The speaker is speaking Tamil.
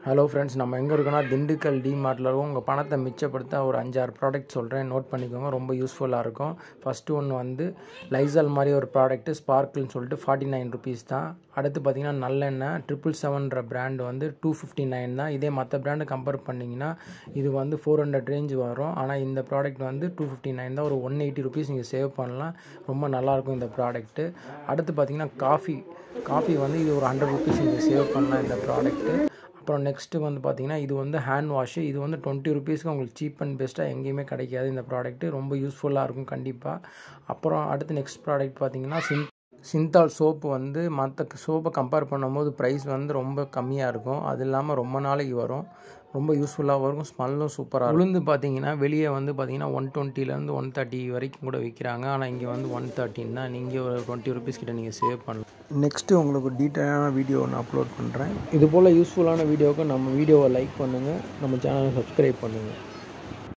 ஹலோ ஃப்ரெண்ட்ஸ் நம்ம எங்கே இருக்கோம்னா திண்டுக்கல் டிமார்ட்டில் இருக்கோம் உங்கள் பணத்தை மிச்சப்படுத்த ஒரு அஞ்சாறு ப்ராடக்ட் சொல்கிறேன் நோட் பண்ணிக்கோங்க ரொம்ப யூஸ்ஃபுல்லாக இருக்கும் ஃபஸ்ட்டு ஒன்று வந்து லைசால் மாதிரி ஒரு ப்ராடக்ட்டு ஸ்பார்க்கிள்னு சொல்லிட்டு ஃபார்ட்டி நைன் ருபீஸ் தான் அடுத்து பார்த்தீங்கன்னா நல்லெண்ணெய் ட்ரிபிள் செவன்ற பிராண்ட் வந்து டூ ஃபிஃப்டி நைன் தான் இதே மற்ற பிராண்டு கம்பேர் பண்ணிங்கன்னா இது வந்து ஃபோர் ஹண்ட்ரட் ரேஞ்ச் வரும் ஆனால் இந்த ப்ராடக்ட் வந்து டூ ஃபிஃப்டி நைன் தான் ஒரு ஒன் எயிட்டி ருபீஸ் நீங்கள் சேவ் பண்ணலாம் ரொம்ப நல்லாயிருக்கும் இந்த ப்ராடக்ட்டு அடுத்து பார்த்தீங்கன்னா காஃபி காஃபி வந்து இது ஒரு ஹண்ட்ரட் ருபீஸ் நீங்கள் சேவ் பண்ணலாம் இந்த ப்ராடக்ட்டு அப்புறம் நெக்ஸ்ட்டு வந்து பார்த்தீங்கன்னா இது வந்து ஹேண்ட் வாஷு இது வந்து டுவெண்ட்டி ருபீஸ்க்கு உங்களுக்கு சீப் அண்ட் பெஸ்ட்டாக எங்கேயுமே கிடைக்காது இந்த ப்ராடக்ட்டு ரொம்ப யூஸ்ஃபுல்லாக இருக்கும் கண்டிப்பாக அப்புறம் அடுத்து நெக்ஸ்ட் ப்ராடக்ட் பார்த்தீங்கன்னா சின் சிந்தால் சோப்பு வந்து மற்ற சோப்பை கம்பேர் பண்ணும்போது ப்ரைஸ் வந்து ரொம்ப கம்மியாக இருக்கும் அது இல்லாமல் ரொம்ப நாளைக்கு வரும் ரொம்ப யூஸ்ஃபுல்லாகவும் இருக்கும் ஸ்மெல்லும் சூப்பராக இருக்கும் உளுந்து பார்த்தீங்கன்னா வெளியே வந்து பார்த்தீங்கன்னா ஒன் டுவெண்ட்டிலேருந்து ஒன் தேர்ட்டி வரைக்கும் கூட விற்கிறாங்க ஆனால் இங்கே வந்து ஒன் தேர்ட்டின் தான் நீங்கள் ஒரு டுவெண்ட்டி ருபீஸ் கிட்ட நீங்கள் சேவ் பண்ணலாம் நெக்ஸ்ட்டு உங்களுக்கு டீட்டெயிலான வீடியோ ஒன்று அப்லோட் பண்ணுறேன் இது போல் யூஸ்ஃபுல்லான வீடியோவுக்கு நம்ம வீடியோவை லைக் பண்ணுங்கள் நம்ம சேனலை சப்ஸ்கிரைப் பண்ணுங்கள்